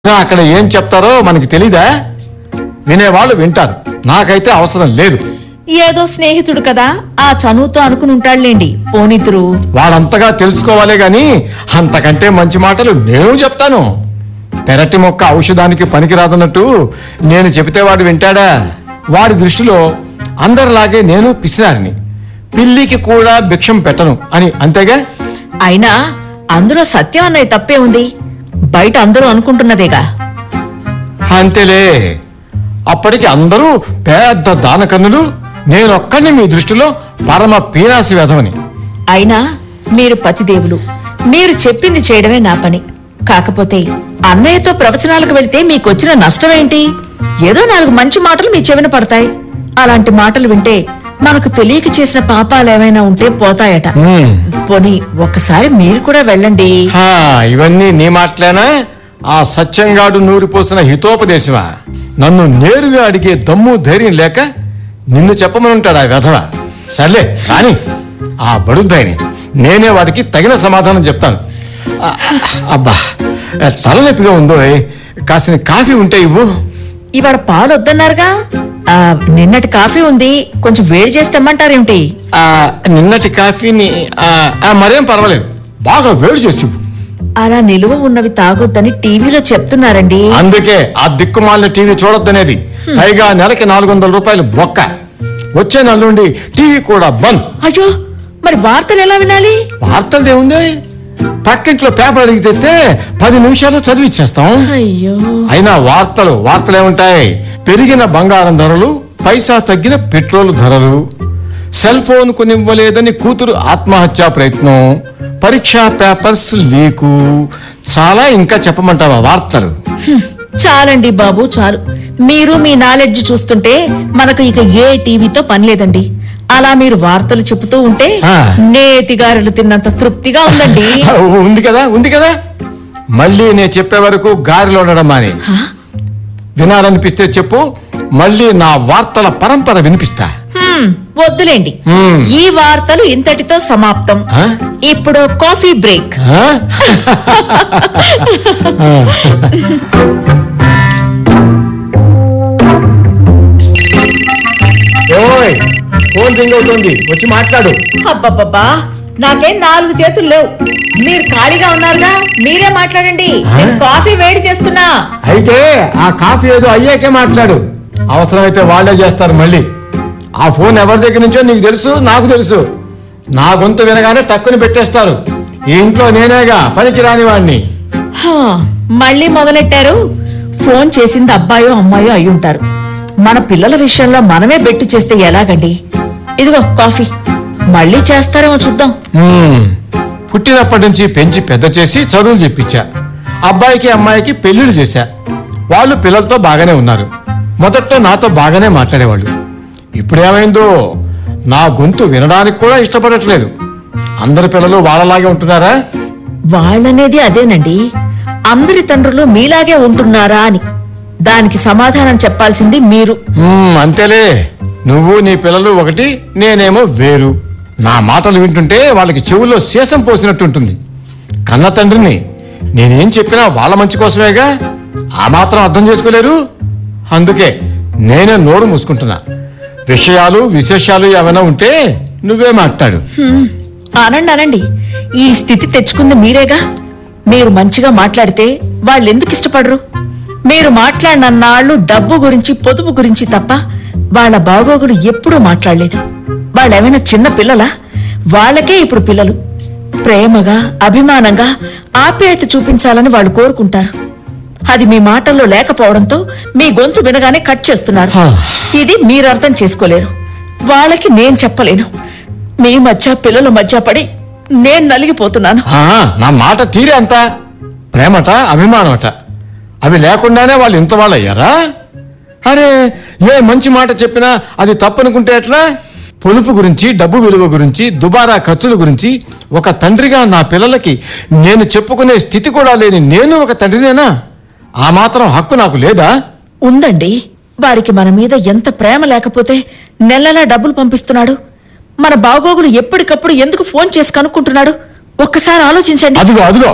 అక్కడ ఏం చెప్తారో మనకి తెలీదా వినేవాళ్ళు వింటారు నాకైతే అవసరం లేదు ఏదో స్నేహితుడు కదా ఆ చనువుతో అనుకుని ఉంటాడులేండి పోనితురు వాళ్ళంతగా తెలుసుకోవాలే గాని అంతకంటే మంచి మాటలు నేను చెప్తాను పెరటి మొక్క ఔషధానికి పనికిరాదన్నట్టు నేను చెబితే వాడు వింటాడా వాడి దృష్టిలో అందరిలాగే నేను పిసినారిని పిల్లికి కూడా భిక్షం పెట్టను అని అంతేగా అయినా అందులో సత్యం అన్నయ్య తప్పే ఉంది బయట అందరూ అనుకుంటున్నదేగా అంతేలే అప్పటికి అందరూ పెద్ద దానకన్నులు నేనొక్కడిని మీ దృష్టిలో పరమ పీనాసి వెధవని అయినా మీరు పతిదేవులు మీరు చెప్పింది చేయడమే నా పని కాకపోతే అన్నయ్యతో ప్రవచనాలకు వెళ్తే మీకొచ్చిన నష్టమేంటి ఏదో నాలుగు మంచి మాటలు మీ చెవిన పడతాయి అలాంటి మాటలు వింటే మనకు తెలియక చేసిన పాపాలు ఏమైనా ఉంటే పోతాయట హ్మ్. పోనీ ఒక్కసారి మీరు కూడా వెళ్ళండి హా, ఇవన్నీ నీ మాటలేనా ఆ సత్యంగాడు నూరిపోసిన హితోపదేశమా నన్ను నేరుగా అడిగే దమ్ము ధైర్యం లేక నిన్ను చెప్పమనుంటాడు ఆ వెధవ సర్లే కానీ ఆ బడుద్దాయిని నేనే వాడికి తగిన సమాధానం చెప్తాను ఆ, అబ్బా తలనొప్పిగా ఉందో కాసిన కాఫీ ఉంటే ఇవ్వు ఇవాళ పాలు వద్దన్నారుగా ఆ, నిన్నటి కాఫీ ఉంది కొంచెం వేడి చేసి తెమ్మంటారేమిటి ఆ, నిన్నటి కాఫీని ఆ, ఆ, మరేం పర్వాలేదు బాగా వేడి చేసి ఇవ్వు. అలా నిలువ ఉన్నవి తాగొద్దని టీవీలో చెప్తున్నారండి అందుకే ఆ దిక్కుమాలిన టీవీ చూడొద్దనేది పైగా నెలకి నాలుగు వందల రూపాయలు బొక్క వచ్చే నెల నుండి టీవీ కూడా బంద్ అయ్యో మరి వార్తలు ఎలా వినాలి వార్తలు ఏముంది పక్కింట్లో పేపర్ అడిగి తెస్తే పది నిమిషాలు చదివిచ్చేస్తాం అయ్యో అయినా వార్తలు వార్తలు ఏముంటాయి పెరిగిన బంగారం ధరలు పైసా తగ్గిన పెట్రోల్ ధరలు సెల్ ఫోన్ కొనివ్వలేదని కూతురు ఆత్మహత్యా ప్రయత్నం పరీక్షా పేపర్స్ లీకు చాలా ఇంకా చెప్పమంటావా వార్తలు చాలండి బాబు చాలు మీరు మీ నాలెడ్జ్ చూస్తుంటే మనకు ఇక ఏ టీవీతో పని లేదండి అలా మీరు వార్తలు చెబుతూ ఉంటే ఆ. నేతిగారెలు తిన్నంత తృప్తిగా ఉందండి ఉంది కదా ఉంది కదా మళ్ళీ నేను చెప్పే వరకు గారిలో ఉండడం మాని వినాలనిపిస్తే చెప్పు మళ్ళీ నా వార్తల పరంపర వినిపిస్తా హ్మ్, వద్దులేండి హ్మ్. ఈ వార్తలు ఇంతటితో సమాప్తం ఆ? ఇప్పుడు కాఫీ బ్రేక్ ఆ? ఓయ్ ఫోన్ రింగ్ అవుతుంది వచ్చి మాట్లాడు అబ్బబ్బబ్బా నాకేం నాలుగు చేతులు లేవు మీరు ఖాళీగా ఉన్నారుగా మీరే మాట్లాడండి నేను కాఫీ వేడి చేస్తున్నా అయితే ఆ కాఫీ ఏదో అయ్యాకే మాట్లాడు అవసరమైతే వాళ్ళే చేస్తారు మళ్ళీ ఆ ఫోన్ ఎవరి దగ్గర నుంచో నీకు తెలుసు నాకు తెలుసు నా గొంతు వినగానే టక్కుని పెట్టేస్తారు ఈ ఇంట్లో నేనేగా పనికి రాని వాడిని హా, మళ్ళీ మొదలెట్టారు ఫోన్ చేసింది అబ్బాయో అమ్మాయో అయి ఉంటారు మన పిల్లల విషయంలో మనమే బెట్టు చేస్తే ఎలాగండి ఇదిగో కాఫీ మళ్ళీ చేస్తారేమో చూద్దాం మ్మ్. పుట్టినప్పటి నుంచి పెంచి పెద్ద చేసి చదువులు చెప్పించా అబ్బాయికి అమ్మాయికి పెళ్లిళ్ళు చేశా వాళ్ళు పిల్లలతో బాగానే ఉన్నారు మొదట్లో నాతో బాగానే మాట్లాడేవాళ్ళు ఇప్పుడేమైందో నా గొంతు వినడానికి కూడా ఇష్టపడట్లేదు అందరి పిల్లలు వాళ్ళలాగే ఉంటున్నారా వాళ్ళనేది అదేనండి అందరి తండ్రులు మీలాగే ఉంటున్నారా అని దానికి సమాధానం చెప్పాల్సింది మీరు మ్మ్, అంతేలే నువ్వు నీ పిల్లలు ఒకటి నేనేమో వేరు నా మాటలు వింటుంటే వాళ్ళకి చెవుల్లో శేషం పోసినట్టుంటుంది కన్న తండ్రిని నేనేం చెప్పినా వాళ్ళ మంచి కోసమేగా ఆ మాత్రం అర్థం చేసుకోలేరు అందుకే నేనే నోరు మూసుకుంటున్నా విషయాలు విశేషాలు ఏమైనా ఉంటే నువ్వే మాట్లాడు హ్మ్, అనండి అనండి ఈ స్థితి తెచ్చుకుంది మీరేగా మీరు మంచిగా మాట్లాడితే వాళ్ళు ఎందుకు ఇష్టపడరు మీరు మాట్లాడినన్నాళ్ళు డబ్బు గురించి పొదుపు గురించి తప్ప వాళ్ళ బాగోగులు ఎప్పుడూ మాట్లాడలేదు వాళ్ళేమైనా చిన్న పిల్లలా వాళ్ళకే ఇప్పుడు పిల్లలు ప్రేమగా అభిమానంగా ఆప్యాయత చూపించాలని వాళ్ళు కోరుకుంటారు అది మీ మాటల్లో లేకపోవడంతో మీ గొంతు వినగానే కట్ చేస్తున్నారు హా. ఇది మీరు అర్థం చేసుకోలేరు వాళ్ళకి నేను చెప్పలేను మీ మధ్య పిల్లల మధ్య పడి నేను నలిగిపోతున్నాను ఆ, నా మాట తీరే అంత ప్రేమట అభిమానమట అవి లేకుండానే వాళ్ళు ఇంత వాళ్ళు అయ్యారా అరే ఏ మంచి మాట చెప్పినా అది తప్పనుకుంటే ఎట్లా పొలుపు గురించి డబ్బు విలువ గురించి దుబారా ఖర్చుల గురించి ఒక తండ్రిగా నా పిల్లలకి నేను చెప్పుకునే స్థితి కూడా లేని నేను ఒక తండ్రినేనా ఆ మాత్రం హక్కు నాకు లేదా ఉందండి వాడికి మన మీద ఎంత ప్రేమ లేకపోతే నెలలా డబ్బులు పంపిస్తున్నాడు మన బాగోగులు ఎప్పటికప్పుడు ఎందుకు ఫోన్ చేసి కనుక్కుంటున్నాడు ఒక్కసారి ఆలోచించండి అదిగో అదిగో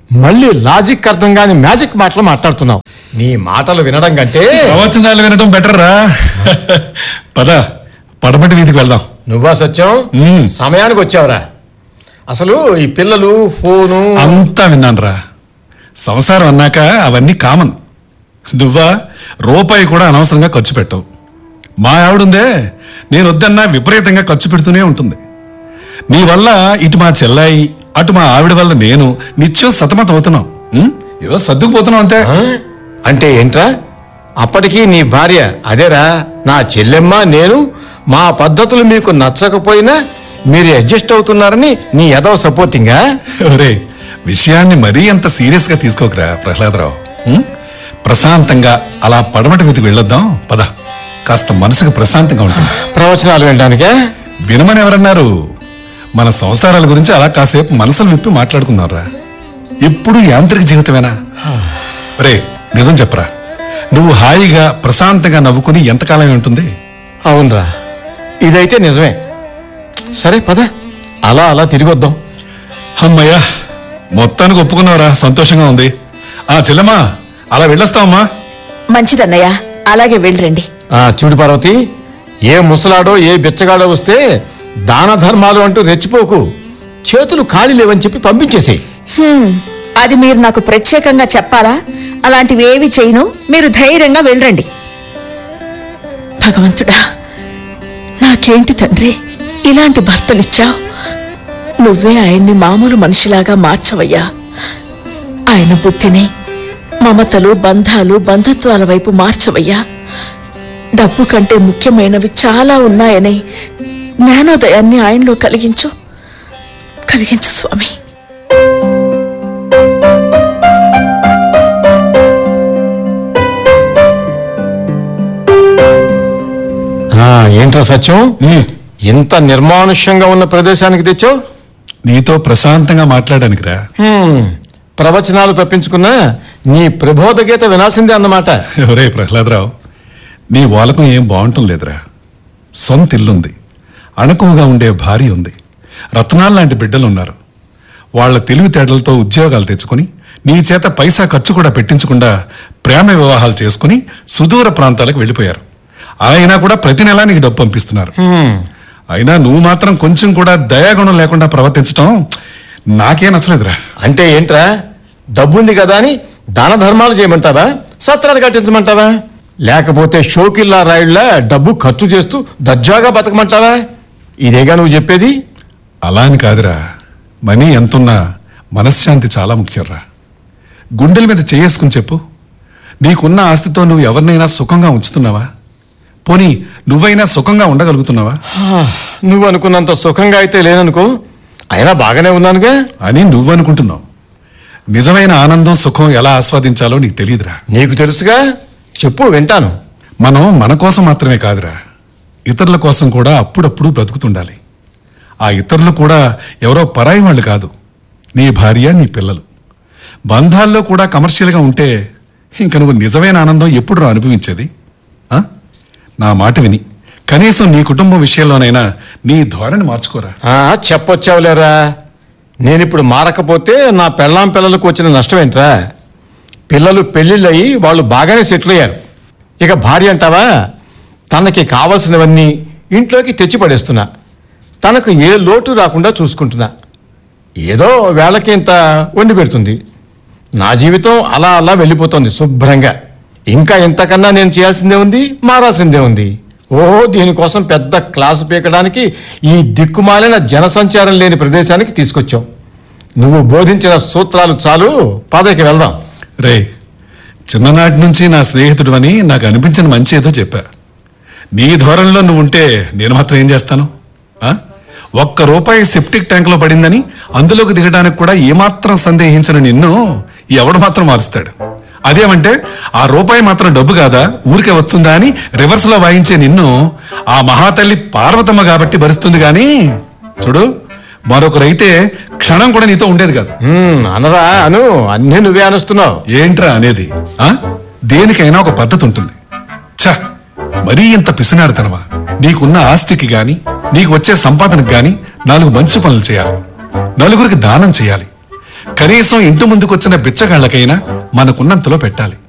మళ్ళీ లాజిక్ అర్థం కాని మ్యాజిక్ మాటలు మాట్లాడుతున్నావు నీ మాటలు వినడం కంటే ప్రవచనాలు వినడం బెటర్ రా పద పడమటి వీధికి వెళ్దాం నువ్వా సత్యం మ్మ్. సమయానికి వచ్చావురా అసలు ఈ పిల్లలు ఫోను అంతా విన్నాను రా సంసారం అన్నాక అవన్నీ కామన్ నువ్వా రూపాయి కూడా అనవసరంగా ఖర్చు పెట్టవు మా ఆవిడుందే నేను వద్దన్నా విపరీతంగా ఖర్చు పెడుతూనే ఉంటుంది నీ వల్ల ఇటు మా చెల్లాయి అటు మా ఆవిడ వల్ల నేను నిత్యం సతమతం అవుతున్నాం ఉం? ఏదో సర్దుకుపోతున్నాం అంతే ఆ? అంటే ఏంట్రా అప్పటికీ నీ భార్య అదేరా నా చెల్లెమ్మ నేను మా పద్ధతులు మీకు నచ్చకపోయినా మీరు అడ్జస్ట్ అవుతున్నారని నీ ఎదవ సపోర్టింగా ఒరే విషయాన్ని మరీ అంత సీరియస్ గా తీసుకోకరా ప్రహ్లాదరావు ఉం? ప్రశాంతంగా అలా పడమటి వీధికి వెళ్ళొద్దాం పద కాస్త మనసుకు ప్రశాంతంగా ఉంటుంది ప్రవచనాలు వినడానికే వినమని ఎవరన్నారు మన సంసారాల గురించి అలా కాసేపు మనసులు విప్పి మాట్లాడుకుందాంరా ఎప్పుడు యాంత్రిక జీవితమేనా రే నిజం చెప్పరా నువ్వు హాయిగా ప్రశాంతంగా నవ్వుకుని ఎంతకాలం ఉంటుంది అవునరా ఇదైతే నిజమే సరే పద అలా అలా తిరిగి వద్దాం అమ్మయ్యా మొత్తానికి ఒప్పుకున్నావురా సంతోషంగా ఉంది ఆ చెల్లెమ్మా అలా వెళ్ళొస్తావమ్మా మంచిదన్నయ్య అలాగే వెళ్ళరండి ఆ చూడు పార్వతి ఏ ముసలాడో ఏ బిచ్చగాడో వస్తే దాన ధర్మాలు అంటూ రెచ్చిపోకు చేతులు ఖాళీ లేవని చెప్పి పంపించేసేయ్ హ్మ్, అది మీరు నాకు ప్రత్యేకంగా చెప్పాలా అలాంటివి ఏవి చేయను మీరు ధైర్యంగా వెళ్ళరండి భగవంతుడా నాకేంటి తండ్రి ఇలాంటి భర్తనిచ్చావు నువ్వే ఆయన్ని మామూలు మనిషిలాగా మార్చవయ్యా ఆయన బుద్ధిని మమతలు బంధాలు బంధుత్వాల వైపు మార్చవయ్యా డబ్బు కంటే ముఖ్యమైనవి చాలా ఉన్నాయని జ్ఞానోదయాన్ని ఆయనలో కలిగించు కలిగించు స్వామి ఆ, ఏంట్రా సత్యం ఉమ్, ఇంత నిర్మానుష్యంగా ఉన్న ప్రదేశానికి తెచ్చావు నీతో ప్రశాంతంగా మాట్లాడడానికి రా హ్మ్, ప్రవచనాలు తప్పించుకున్నా నీ ప్రబోధ గీత వినాల్సిందే అన్నమాట ఒరే ప్రహ్లాదరావు నీ వాలకం ఏం బాగుంటం లేదురా సొంత ఇల్లుంది అణకువగా ఉండే భార్య ఉంది రత్నాలు లాంటి బిడ్డలు ఉన్నారు వాళ్ళ తెలివితేటలతో ఉద్యోగాలు తెచ్చుకుని నీ చేత పైసా ఖర్చు కూడా పెట్టించకుండా ప్రేమ వివాహాలు చేసుకుని సుదూర ప్రాంతాలకు వెళ్ళిపోయారు అలా అయినా కూడా ప్రతి నెలా నీకు డబ్బు పంపిస్తున్నారు హ్మ్, అయినా నువ్వు మాత్రం కొంచెం కూడా దయాగుణం లేకుండా ప్రవర్తించటం నాకే నచ్చలేదురా అంటే ఏంట్రా డబ్బుంది కదా అని దాన ధర్మాలు చేయమంటావా సత్రాలు కట్టించమంటావా లేకపోతే షోకిల్లా రాయుళ్ళ డబ్బు ఖర్చు చేస్తూ దర్జాగా బతకమంటావా ఇదేగా నువ్వు చెప్పేది అలా అని కాదురా మనీ ఎంతున్నా మనశ్శాంతి చాలా ముఖ్యంరా గుండెల మీద చేసుకుని చెప్పు నీకున్న ఆస్తితో నువ్వు ఎవరినైనా సుఖంగా ఉంచుతున్నావా పోనీ నువ్వైనా సుఖంగా ఉండగలుగుతున్నావా హా, నువ్వు అనుకున్నంత సుఖంగా అయితే లేననుకో అయినా బాగానే ఉన్నానుగా అని నువ్వనుకుంటున్నావు నిజమైన ఆనందం సుఖం ఎలా ఆస్వాదించాలో నీకు తెలియదురా నీకు తెలుసుగా చెప్పు వింటాను మనం మన కోసం మాత్రమే కాదురా ఇతరుల కోసం కూడా అప్పుడప్పుడు బ్రతుకుతుండాలి ఆ ఇతరులు కూడా ఎవరో పరాయి వాళ్ళు కాదు నీ భార్య నీ పిల్లలు బంధాల్లో కూడా కమర్షియల్గా ఉంటే ఇంక నువ్వు నిజమైన ఆనందం ఎప్పుడు రా అనుభవించేది ఆ? నా మాట విని కనీసం నీ కుటుంబం విషయంలోనైనా నీ ధోరణి మార్చుకోరా ఆ, చెప్పొచ్చావులేరా నేనిప్పుడు మారకపోతే నా పెళ్ళాం పిల్లలకు వచ్చిన నష్టం ఏంట్రా పిల్లలు పెళ్ళిళ్ళయి వాళ్ళు బాగానే సెటిల్ అయ్యారు ఇక భార్య అంటావా తనకి కావలసినవన్నీ ఇంట్లోకి తెచ్చి పడేస్తున్నా తనకు ఏ లోటు రాకుండా చూసుకుంటున్నా ఏదో వేళకి ఇంత వండి పెడుతుంది నా జీవితం అలా అలా వెళ్ళిపోతుంది శుభ్రంగా ఇంకా ఇంతకన్నా నేను చేయాల్సిందే ఉంది మారాల్సిందే ఉంది ఓహో దీనికోసం పెద్ద క్లాసు పీకడానికి ఈ దిక్కుమాలిన జనసంచారం లేని ప్రదేశానికి తీసుకొచ్చావు నువ్వు బోధించిన సూత్రాలు చాలు పదకి వెళ్దాం రే చిన్ననాటి నుంచి నా స్నేహితుడు అని నాకు అనిపించిన మంచి ఏదో చెప్పా నీ ధోరణిలో నువ్వు ఉంటే నేను మాత్రం ఏం చేస్తాను ఆ? ఒక్క రూపాయి సెప్టిక్ ట్యాంక్ లో పడిందని అందులోకి దిగడానికి కూడా ఏమాత్రం సందేహించిన నిన్ను ఎవడు మాత్రం మారుస్తాడు అదేమంటే ఆ రూపాయి మాత్రం డబ్బు కాదా ఊరికే వస్తుందా అని రివర్స్ లో వాయించే నిన్ను ఆ మహాతల్లి పార్వతమ్మ కాబట్టి భరిస్తుంది గాని చూడు మరొకరైతే క్షణం కూడా నీతో ఉండేది కాదు హ్మ్, అనరా అను అన్నీ నువ్వే అనుస్తున్నావు ఏంట్రా అనేది ఆ దేనికైనా ఒక పద్ధతి ఉంటుంది ఛ మరీ ఇంత పిసినారుతనవా నీకున్న ఆస్తికి గాని నీకు వచ్చే సంపాదనకు గాని నాలుగు మంచి పనులు చేయాలి నలుగురికి దానం చేయాలి కనీసం ఇంటి ముందుకొచ్చిన బిచ్చగాళ్ళకైనా మనకున్నంతలో పెట్టాలి